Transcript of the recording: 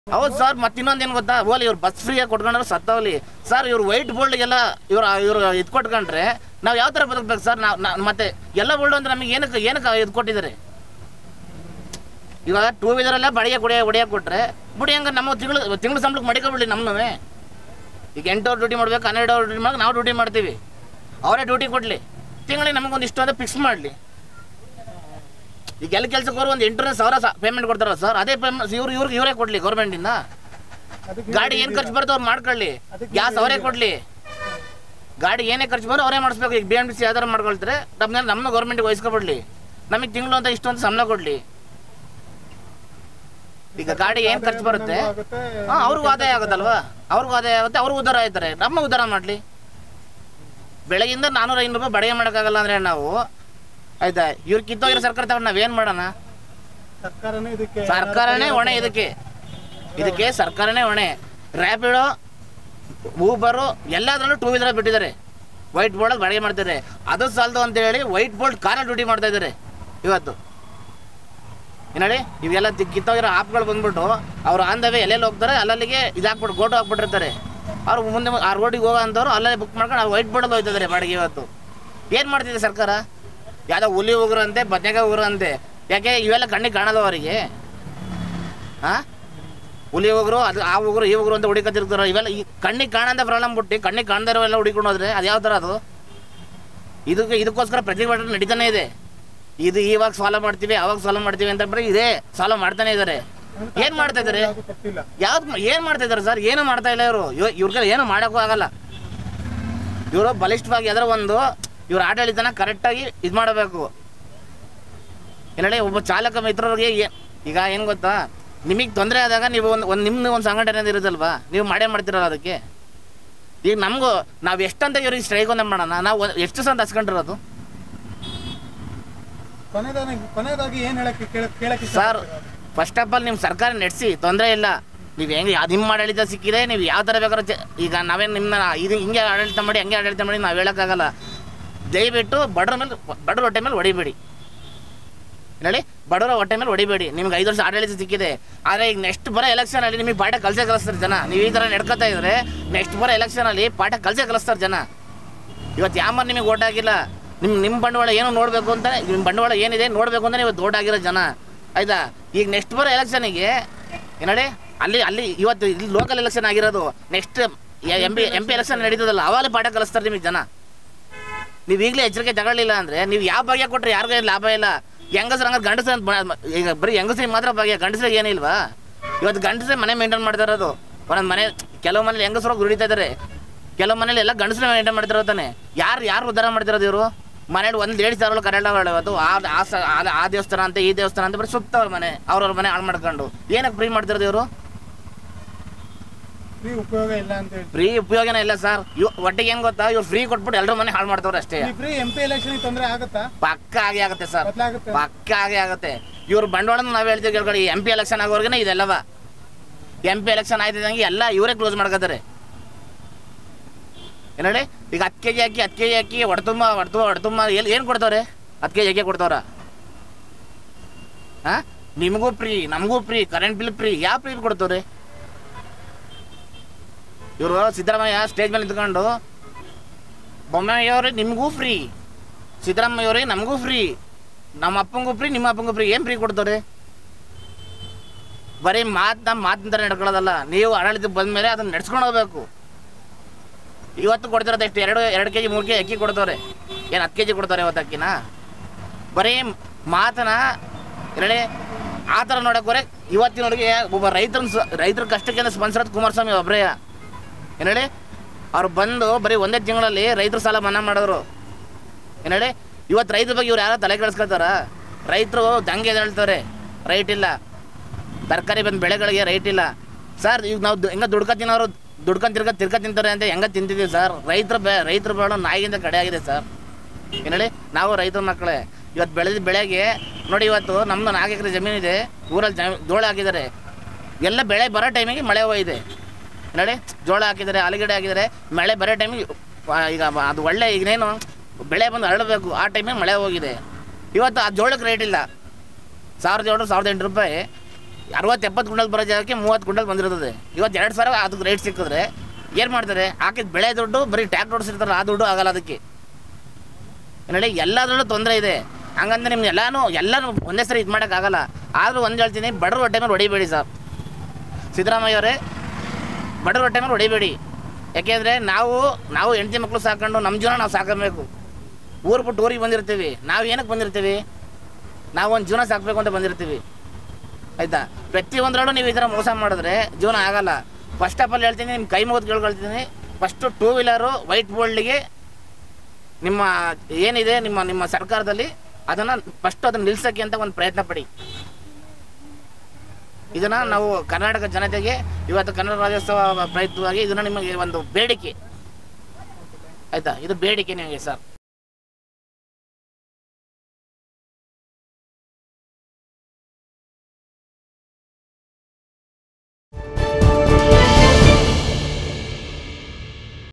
ಹೌದು ಸರ್ ಮತ್ತೆ ಇನ್ನೊಂದು ಏನು ಗೊತ್ತಾ ಓಲಿ ಇವ್ರು ಬಸ್ ಫ್ರೀಯಾಗಿ ಕೊಟ್ಕೊಂಡ್ರೆ ಸತ್ತವಲಿ ಸರ್ ಇವ್ರು ವೈಟ್ ಬೋಲ್ಡ್ಗೆಲ್ಲ ಇವ್ರು ಇವ್ರು ಇದು ಕೊಟ್ಕೊಂಡ್ರೆ ನಾವು ಯಾವ ಥರ ಬದುಕ್ಬೇಕು ಸರ್ ನಾವು ಮತ್ತೆ ಎಲ್ಲ ಬೋಲ್ಡ್ ಅಂದ್ರೆ ನಮಗೆ ಏನಕ್ಕೆ ಏನಕ್ಕೆ ಇದು ಕೊಟ್ಟಿದ್ದಾರೆ ಇವಾಗ ಟೂ ವೀಲರಲ್ಲ ಬಡಿಗೆ ಕುಡಿಯ ಹೊಡಿಯಕ್ಕೆ ಕೊಟ್ರೆ ಬಿಡಿ ಹಂಗೆ ನಮ್ಮ ತಿಂಗಳು ತಿಂಗಳು ಸಂಬಳಕ್ಕೆ ಮಡಿಕೊಬಿಡ್ಲಿ ನಮ್ಮನವೇ ಈಗ ಎಂಟು ಅವ್ರು ಡ್ಯೂಟಿ ಮಾಡ್ಬೇಕು ಹನ್ನೆರಡು ಅವ್ರು ಡ್ಯೂಟಿ ಮಾಡಿ ನಾವು ಡ್ಯೂಟಿ ಮಾಡ್ತೀವಿ ಅವರೇ ಡ್ಯೂಟಿ ಕೊಡಲಿ ತಿಂಗಳಿಗೆ ನಮಗೊಂದು ಇಷ್ಟು ಅಂತ ಫಿಕ್ಸ್ ಮಾಡಲಿ ಈಗ ಎಲ್ಲ ಕೆಲಸಕ್ಕೆ ಹೋರು ಒಂದು ಎಂಟುನೂರು ಸಾವಿರ ಪೇಮೆಂಟ್ ಕೊಡ್ತಾರಲ್ಲ ಸರ್ ಅದೇ ಪೇಮೆಂಟ್ ಇವ್ರು ಇವ್ರಿಗೆ ಇವರೇ ಕೊಡಲಿ ಗೌರ್ಮೆಂಟಿಂದ ಅದಕ್ಕೆ ಗಾಡಿ ಏನು ಖರ್ಚು ಬರ್ತೋ ಅವ್ರು ಮಾಡ್ಕೊಳ್ಳಿ ಗ್ಯಾಸ್ ಅವರೇ ಕೊಡಲಿ ಗಾಡಿ ಏನೇ ಖರ್ಚು ಬರೋ ಅವರೇ ಮಾಡಿಸ್ಬೇಕು ಈಗ ಬಿ ಎಮ್ ಟಿ ಸಿ ಯಾವ್ದಾರು ಮಾಡ್ಕೊಳ್ತಾರೆ ನಮ್ಮನ್ನ ನಮ್ಮ ಗೌರ್ಮೆಂಟಿಗೆ ವಹಿಸ್ಕೊಬಿಡ್ಲಿ ನಮಗೆ ತಿಂಗಳು ಅಂತ ಇಷ್ಟು ಅಂತ ಸಂಬಳ ಕೊಡಲಿ ಈಗ ಗಾಡಿ ಏನು ಖರ್ಚು ಬರುತ್ತೆ ಆಗುತ್ತೆ ಹಾಂ ಅವ್ರಿಗೂ ಆದಾಯ ಆಗುತ್ತಲ್ವಾ ಅವ್ರಿಗೂ ಆದಾಯ ಆಗುತ್ತೆ ಅವ್ರಿಗೂ ಉದ್ಧಾರ ಆಯ್ತಾರೆ ನಮ್ಮ ಉದ್ಧಾರ ಮಾಡಲಿ ಬೆಳಗಿಂದ ನಾನ್ನೂರ ಐನೂರು ರೂಪಾಯಿ ಬಡಿಗೆ ಮಾಡೋಕ್ಕಾಗಲ್ಲ ಅಂದರೆ ನಾವು ಆಯ್ತಾ ಇವ್ರು ಕಿತ್ತೋಗಿರೋ ಸರ್ಕಾರ ತಗೊಂಡು ನಾವೇನು ಮಾಡೋಣ ಸರ್ಕಾರನೇ ಇದಕ್ಕೆ ಸರ್ಕಾರನೇ ಹೊಣೆ ಇದಕ್ಕೆ ಇದಕ್ಕೆ ಸರ್ಕಾರನೇ ಹೊಣೆ ರ್ಯಾಪಿಡೋ ಊಬರು ಎಲ್ಲದರಲ್ಲೂ ಟೂ ವೀಲರ್ ಬಿಟ್ಟಿದ್ದಾರೆ ವೈಟ್ ಬೋರ್ಡಲ್ಲಿ ಬಾಡಿಗೆ ಮಾಡ್ತಾರೆ ಅದು ಸಾಲದು ಅಂತ ಹೇಳಿ ವೈಟ್ ಬೋರ್ಡ್ ಕಾರಲ್ಲಿ ಡ್ಯೂಟಿ ಮಾಡ್ತಾ ಇದ್ದಾರೆ ಇವತ್ತು ಏನ್ ಹೇಳಿ ಇವೆಲ್ಲ ತಿ- ಕಿತ್ತೋಗಿರೋ ಆಪ್ಗಳು ಬಂದ್ಬಿಟ್ಟು ಅವ್ರು ಆಂದವೇ ಎಲ್ಲೆಲ್ಲಿ ಹೋಗ್ತಾರೆ ಅಲ್ಲಲ್ಲಿಗೆ ಇದಾಕ್ಬಿಟ್ಟು ಗೋಟು ಹಾಕ್ಬಿಟ್ಟಿರ್ತಾರೆ ಅವ್ರು ಮುಂದೆ ಆ ರೋಡಿಗೆ ಹೋಗೋ ಅಂಥವ್ರು ಅಲ್ಲೇ ಬುಕ್ ಮಾಡ್ಕೊಂಡು ಅವ್ರು ವೈಟ್ ಬೋರ್ಡಲ್ಲಿ ಹೋಗ್ತಿದ್ದಾರೆ ಬಾಡಿಗೆ ಇವತ್ತು ಏನು ಮಾಡ್ತಿದೆ ಸರ್ಕಾರ ಯಾವುದೋ ಹುಲಿ ಹೋಗ್ರು ಅಂತೆ ಬದನೆಕಾಯಿ ಹೋಗ್ರು ಅಂತೆ ಯಾಕೆ ಇವೆಲ್ಲ ಕಣ್ಣಿಗೆ ಕಾಣಲ್ಲ ಅವರಿಗೆ ಹಾಂ ಹುಲಿ ಹೋಗ್ರು ಅದು ಆ ಹೋಗ್ರು ಈ ಹೋಗ್ರು ಅಂತ ಹುಡುಕತ್ತಿರ್ತಾರ ಇವೆಲ್ಲ ಈ ಕಣ್ಣಿಗೆ ಕಾಣಂತ ಪ್ರಾಬ್ಲಮ್ ಬಿಟ್ಟು ಕಣ್ಣಿಗೆ ಕಾಣದೇ ಇರೋವೆಲ್ಲ ಹುಡುಕೊಂಡು ಹೋದ್ರೆ ಅದು ಯಾವ ಥರ ಅದು ಇದಕ್ಕೆ ಇದಕ್ಕೋಸ್ಕರ ಪ್ರತಿಭಟನೆ ನಡೀತಾನೆ ಇದೆ ಇದು ಇವಾಗ ಸಾಲ್ವ್ ಮಾಡ್ತೀವಿ ಅವಾಗ ಸಾಲ್ವ್ ಮಾಡ್ತೀವಿ ಅಂತ ಬರೀ ಇದೇ ಸಾಲ್ವ್ ಮಾಡ್ತಾನೆ ಇದ್ದಾರೆ ಏನು ಮಾಡ್ತಾ ಇದ್ದಾರೆ ಯಾವ್ದು ಕೊಟ್ಟಿಲ್ಲ ಯಾವ್ದು ಏನು ಮಾಡ್ತಾ ಇದ್ದಾರೆ ಸರ್ ಏನು ಮಾಡ್ತಾ ಇಲ್ಲ ಇವರು ಇವ್ರಿಗೆ ಏನು ಮಾಡೋಕ್ಕೂ ಆಗಲ್ಲ ಇವರು ಬಲಿಷ್ಠವಾಗಿ ಅದರ ಒಂದು ಇವ್ರ ಆಡಳಿತನ ಕರೆಕ್ಟಾಗಿ ಇದು ಮಾಡಬೇಕು ಏನೇಳಿ ಒಬ್ಬ ಚಾಲಕ ಮಿತ್ರರಿಗೆ ಏ- ಈಗ ಏನು ಗೊತ್ತಾ ನಿಮಗೆ ತೊಂದರೆ ಆದಾಗ ನೀವು ಒಂದು ಒಂದು ನಿಮ್ಮದು ಒಂದು ಸಂಘಟನೆ ಅಂತ ಇರುತ್ತಲ್ವಾ ನೀವು ಮಾಡೇ ಮಾಡ್ತಿರಲ್ಲ ಅದಕ್ಕೆ ಈಗ ನಮಗೂ ನಾವು ಎಷ್ಟಂತ ಇವ್ರಿಗೆ ಸ್ಟ್ರೈಕ್ ಒಂದೇ ಮಾಡೋಣ ನಾವು ಒಂದ್- ಎಷ್ಟು ಸಹ ಹಸ್ಕೊಂಡಿರೋದು ಕೊನೆದಾಗಿ ಕೊನೆಯದಾಗಿ ಏನ್ ಹೇಳಕ್ಕೆ ಕೇಳಕ್ ಕೇಳಕ್ಕೆ ಸರ್ ಇಷ್ಟಪಡ್ತೀರಾ? ಫಸ್ಟ್ ಆಫ್ ಆಲ್ ನಿಮ್ಮ ಸರ್ಕಾರ ನಡೆಸಿ ತೊಂದರೆ ಇಲ್ಲ ನೀವು ಹೆಂಗೆ ಅದು ನಿಮ್ಮ ಆಡಳಿತ ಸಿಕ್ಕಿದೆ ನೀವು ಯಾವ ಥರ ಬೇಕಾದ್ರೂ ಚೆ- ಈಗ ನಾವೇನು ನಿಮ್ಮನ್ನ ಇದು ಹಿಂಗೆ ಆಡಳಿತ ಮಾಡಿ ಹಂಗೆ ಆಡಳಿತ ಮಾಡಿ ನಾವು ಹೇಳೋಕ್ಕಾಗಲ್ಲ ದಯವಿಟ್ಟು ಬಡವ್ರ ಮೇಲೆ ಬಡವ್ರ ಹೊಟ್ಟೆ ಮೇಲೆ ಹೊಡಿಬೇಡಿ ಏನ್ ಹೇಳಿ ಬಡವರ ಹೊಟ್ಟೆ ಮೇಲೆ ಹೊಡಿಬೇಡಿ ನಿಮ್ಗೆ ಐದು ವರ್ಷ ಆಡಳಿತ ಸಿಕ್ಕಿದೆ ಆದರೆ ಈಗ ನೆಕ್ಸ್ಟ್ ಬರೋ ಎಲೆಕ್ಷನಲ್ಲಿ ನಿಮಗೆ ಪಾಠ ಕಲಸೇ ಕಲಿಸ್ತಾರೆ ಜನ ನೀವು ಈ ಥರ ನಡ್ಕೊತಾ ಇದ್ರೆ ನೆಕ್ಸ್ಟ್ ಬರೋ ಎಲೆಕ್ಷನಲ್ಲಿ ಪಾಠ ಕಲಸೇ ಕಲಿಸ್ತಾರೆ ಜನ ಇವತ್ತು ಯಾಮರ್ ನಿಮಗೆ ಓಟ್ ಆಗಿಲ್ಲ ನಿಮ್ಮ ನಿಮ್ಮ ಬಂಡವಾಳ ಏನು ನೋಡಬೇಕು ಅಂತ ನಿಮ್ಮ ಬಂಡವಾಳ ಏನಿದೆ ನೋಡಬೇಕು ಅಂತ ಇವತ್ತು ಓಟ್ ಆಗಿರೋ ಜನ ಆಯ್ತಾ ಈಗ ನೆಕ್ಸ್ಟ್ ಬರೋ ಎಲೆಕ್ಷನಿಗೆ ಏನಡಿ ಅಲ್ಲಿ ಅಲ್ಲಿ ಇವತ್ತು ಇಲ್ಲಿ ಲೋಕಲ್ ಎಲೆಕ್ಷನ್ ಆಗಿರೋದು next M P M P election ನಡೀತದಲ್ಲ ಅವಾಗ ಪಾಠ ಕಲಿಸ್ತಾರೆ ನಿಮಗೆ ಜನ ನೀವು ಈಗಲೇ ಎಚ್ಚರಿಕೆ ತಗೊಳ್ಳಿಲ್ಲ ಅಂದರೆ ನೀವು ಯಾವ ಭಾಗ್ಯ ಕೊಟ್ಟರೆ ಯಾರಿಗೂ ಏನ್ ಲಾಭ ಇಲ್ಲ ಹೆಂಗಸ್ರು ಹಂಗಾರೆ ಗಂಡಸ್ರು ಅಂತ ಬ- ಈಗ ಬರೀ ಹೆಂಗಸ್ರಿಗೆ ಮಾತ್ರ ಭಾಗ್ಯ ಗಂಡಸ್ರಿಗೆ ಏನಿಲ್ವಾ ಇವತ್ತು ಗಂಡಸ್ರೆ ಮನೆ ಮೇಂಟೈನ್ ಮಾಡ್ತಾ ಇರೋದು ಒಂದೊಂದು ಮನೆ ಕೆಲವು ಮನೇಲಿ ಹೆಂಗಸ್ರು ದುಡಿತಾ ಇದ್ದಾರೆ ಕೆಲವು ಮನೇಲಿ ಎಲ್ಲ ಗಂಡಸ್ರೆ ಮೇಂಟೈನ್ ಮಾಡ್ತಿರೋ ತಾನೆ ಯಾರು ಯಾರು ಉದ್ಧಾರ ಮಾಡ್ತಿರೋದು ಇವರು ಮನೇಲಿ ಒಂದು ಏಳು ಸಾವಿರ ಕರೆಂಟ್ ಇವತ್ತು ಆ ಆ ಸ- ಆ- ಆ ದೇವಸ್ಥಾನ ಅಂತ ಈ ದೇವಸ್ಥಾನ ಅಂತ ಬರೀ ಸುತ್ತವ್ರ ಮನೆ ಅವ್ರವ್ರ ಮನೆ ಹಾಳು ಮಾಡ್ಕೊಂಡು ಏನಕ್ಕೆ ಫ್ರೀ ಮಾಡ್ತಿರೋದು ಇವರು ಫ್ರೀ ಉಪಯೋಗ ಇಲ್ಲ ಅಂತ ಹೇಳಿ ಫ್ರೀ ಉಪಯೋಗನೇ ಇಲ್ಲ ಸರ್ ಇವ್ ಒಟ್ಟಿಗೆ ಏನು ಗೊತ್ತಾ ಇವ್ರು ಫ್ರೀ ಕೊಟ್ಬಿಟ್ಟು ಎಲ್ಲರ ಮನೆ ಹಾಳು ಮಾಡ್ತವ್ರೆ ಅಷ್ಟೇ ಈ ಫ್ರೀ ಎಂ ಪಿ ಎಲೆಕ್ಷನ್ ತೊಂದರೆ ಆಗುತ್ತಾ ಪಕ್ಕ ಆಗೇ ಆಗುತ್ತೆ ಸರ್ ಬದಲಾಗುತ್ತೆ ಪಕ್ಕ ಆಗೇ ಆಗುತ್ತೆ ಇವ್ರ ಬಂಡವಾಳನ ನಾವು ಹೇಳ್ತೀವಿ ಕೇಳ್ಕೊಳ್ಳಿ ಎಂ ಪಿ ಎಲೆಕ್ಷನ್ ಆಗೋರ್ಗೆ ಇದೆಲ್ಲವ ಎಂ ಪಿ ಎಲೆಕ್ಷನ್ ಆಯ್ತಿದಂಗೆ ಎಲ್ಲ ಇವರೇ ಕ್ಲೋಸ್ ಮಾಡ್ಕೋತಾರೆ ಏನ್ ಹೇಳಿ ಈಗ ಹತ್ತು ಕೆ ಜಿ ಅಕ್ಕಿ ಹತ್ತು ಕೆ ಜಿ ಅಕ್ಕಿ ಹೊಡ್ತುಂಬ ಹೊಡ್ತುಂಬ ಹೊಡ್ತುಂಬ ಎಲ್ಲಿ ಏನು ಕೊಡ್ತವ್ರೆ ಹತ್ತು ಕೆ ಜಿ ಅಕ್ಕಿ ಕೊಡ್ತವ್ರ ಹಾಂ ನಿಮಗೂ ಫ್ರೀ ನಮಗೂ ಫ್ರೀ ಕರೆಂಟ್ ಬಿಲ್ ಫ್ರೀ ಯಾವ ಫ್ರೀ ಕೊಡ್ತವ್ರೆ ಇವರು ಸಿದ್ದರಾಮಯ್ಯ ಸ್ಟೇಜ್ ಮೇಲೆ ನಿಂತ್ಕೊಂಡು ಬೊಮ್ಮಾಯಿಯವ್ರೆ ನಿಮಗೂ ಫ್ರೀ ಸಿದ್ದರಾಮಯ್ಯವ್ರಿಗೆ ನಮಗೂ ಫ್ರೀ ನಮ್ಮ ಅಪ್ಪಂಗೂ ಫ್ರೀ ನಿಮ್ಮ ಅಪ್ಪಂಗೂ ಫ್ರೀ ಏನು ಫ್ರೀ ಕೊಡ್ತಾರೆ ಬರೀ ಮಾತು ನಮ್ಮ ಮಾತಿನ ಥರ ನಡ್ಕೊಳ್ಳೋದಲ್ಲ ನೀವು ಆಡಳಿತಕ್ಕೆ ಬಂದ ಮೇಲೆ ಅದನ್ನ ನಡ್ಸ್ಕೊಂಡು ಹೋಗ್ಬೇಕು ಇವತ್ತು ಕೊಡ್ತಿರೋದು ಎಷ್ಟು ಎರಡು ಎರಡು ಕೆ ಜಿ ಮೂರು ಕೆ ಜಿ ಅಕ್ಕಿ ಕೊಡ್ತವ್ರೆ ಏನು ಹತ್ತು ಕೆ ಜಿ ಕೊಡ್ತಾರೆ ಇವತ್ತು ಅಕ್ಕಿನ ಬರೀ ಮಾತನ ಹೇಳಿ ಆ ಥರ ನೋಡೋಕೆ ಇವತ್ತಿನವರೆಗೆ ಒಬ್ಬ ರೈತನ ಸ- ರೈತರ ಕಷ್ಟಕ್ಕೆ ಸ್ಪಂದಿಸೋದು ಕುಮಾರಸ್ವಾಮಿ ಒಬ್ಬರೇ ಏನು ಹೇಳಿ ಅವ್ರು ಬಂದು ಬರೀ ಒಂದೇ ತಿಂಗಳಲ್ಲಿ ರೈತರ ಸಾಲ ಮನ್ನಾ ಮಾಡಿದ್ರು ಏನು ಹೇಳಿ ಇವತ್ತು ರೈತರ ಬಗ್ಗೆ ಇವ್ರು ಯಾರೋ ತಲೆ ಕೆಡಿಸ್ಕೊಳ್ತಾರ ರೈತರು ದಂಗೆ ಹೇಳ್ತಾರೆ ರೈಟ್ ಇಲ್ಲ ತರಕಾರಿ ಬಂದು ಬೆಳೆಗಳಿಗೆ ರೈಟ್ ಇಲ್ಲ ಸರ್ ಈಗ ನಾವು ಹೆಂಗೆ ದುಡ್ಕ ತಿನ್ನೋರು ದುಡ್ಕೊಂಡು ತಿರ್ಗ ತಿರ್ಗ ತಿಂತಾರೆ ಅಂತ ಹೆಂಗೆ ತಿಂತಿದ್ದೀವಿ ಸರ್ ರೈತರ ಬೆ ರೈತರ ಬೇಡ ನಾಯಿಗಿಂತ ಕಡೆ ಆಗಿದೆ ಸರ್ ಏನು ಹೇಳಿ ನಾವು ರೈತರ ಮಕ್ಕಳೇ ಇವತ್ತು ಬೆಳೆದ ಬೆಳೆಗೆ ನೋಡಿ ಇವತ್ತು ನಮ್ಮದು ನಾಲ್ಕು ಎಕರೆ ಜಮೀನಿದೆ ಊರಲ್ಲಿ ಜಮ ಜೋಳ ಹಾಕಿದ್ದಾರೆ ಎಲ್ಲ ಬೆಳೆ ಬರೋ ಟೈಮಿಗೆ ಮಳೆ ಹೋಗಿದೆ ನೋಡಿ ಜೋಳ ಹಾಕಿದ್ದಾರೆ ಆಲೂಗಡ್ಡೆ ಹಾಕಿದ್ದಾರೆ ಮಳೆ ಬರೋ ಟೈಮಿಗೆ ಈಗ ಅದು ಒಳ್ಳೆ ಈಗೇನು ಬೆಳೆ ಬಂದು ಹರಳಬೇಕು ಆ ಟೈಮಿಗೆ ಮಳೆ ಹೋಗಿದೆ ಇವತ್ತು ಆ ಜೋಳಕ್ಕೆ ರೇಟ್ ಇಲ್ಲ ಸಾವಿರದ ಏಳು ಸಾವಿರದ ಎಂಟು ರೂಪಾಯಿ ಅರವತ್ತು ಎಪ್ಪತ್ತು ಕುಂಟಲ್ ಬರೋ ಜಾಗಕ್ಕೆ ಮೂವತ್ತು ಕುಂಟಲ್ ಬಂದಿರ್ತದೆ ಇವತ್ತು ಎರಡು ಸಾವಿರ ಅದಕ್ಕೆ ರೇಟ್ ಸಿಕ್ಕಿದ್ರೆ ಏನು ಮಾಡ್ತಾರೆ ಹಾಕಿದ ಬೆಳೆ ದುಡ್ಡು ಬರೀ ಟ್ಯಾಕ್ಟರ್ ಓಡಿಸಿರ್ತಾರೆ ಆ ದುಡ್ಡು ಆಗಲ್ಲ ಅದಕ್ಕೆ ನೋಡಿ ಎಲ್ಲದರಲ್ಲೂ ತೊಂದರೆ ಇದೆ ಹಂಗಂದ್ರೆ ನಿಮ್ಗೆ ಎಲ್ಲಾನು ಎಲ್ಲನೂ ಒಂದೇ ಸರಿ ಇದು ಮಾಡೋಕ್ಕಾಗಲ್ಲ ಆದರೂ ಒಂದು ಹೇಳ್ತೀನಿ ಬಡವ್ರ ಹೊಟ್ಟೆ ಮೇಲೆ ಹೊಡಿಬೇಡಿ ಸರ್ ಸಿದ್ದರಾಮಯ್ಯ ಅವರೇ ಬಡವ್ರ ಹೊಟ್ಟೆ ಮೇಲೆ ಹೊಡಿಬೇಡಿ ಯಾಕೆಂದರೆ ನಾವು ನಾವು ಹೆಂಡತಿ ಮಕ್ಕಳು ಸಾಕೊಂಡು ನಮ್ಮ ಜೀವನ ನಾವು ಸಾಕಬೇಕು ಊರು ಬಿಟ್ಟು ಊರಿಗೆ ಬಂದಿರ್ತೀವಿ ನಾವು ಏನಕ್ಕೆ ಬಂದಿರ್ತೀವಿ ನಾವು ಒಂದು ಜೀವನ ಸಾಕಬೇಕು ಅಂತ ಬಂದಿರ್ತೀವಿ ಆಯಿತಾ ಪ್ರತಿಯೊಂದರಲ್ಲೂ ನೀವು ಈ ಥರ ಮೋಸ ಮಾಡಿದ್ರೆ ಜೀವನ ಆಗಲ್ಲ ಫಸ್ಟ್ ಆಫ್ ಆಲ್ ಹೇಳ್ತೀನಿ ನಿಮ್ಮ ಕೈ ಮುಗಿದು ಕೇಳ್ಕೊಳ್ತೀನಿ ಫಸ್ಟು ಟೂ ವೀಲರು ವೈಟ್ ಬೋಲ್ಡ್ಗೆ ನಿಮ್ಮ ಏನಿದೆ ನಿಮ್ಮ ನಿಮ್ಮ ಸರ್ಕಾರದಲ್ಲಿ ಅದನ್ನು ಫಸ್ಟ್ ಅದನ್ನು ನಿಲ್ಸೋಕ್ಕೆ ಅಂತ ಒಂದು ಪ್ರಯತ್ನ ಪಡಿ ಇದನ್ನು ನಾವು ಕರ್ನಾಟಕ ಜನತೆಗೆ ಇವತ್ತು ಕನ್ನಡ ರಾಜ್ಯೋತ್ಸವ ಪ್ರಯುಕ್ತವಾಗಿ ಇದನ್ನು ನಿಮಗೆ ಒಂದು ಬೇಡಿಕೆ ಆಯಿತಾ ಇದು ಬೇಡಿಕೆ ನಿಮಗೆ ಸರ್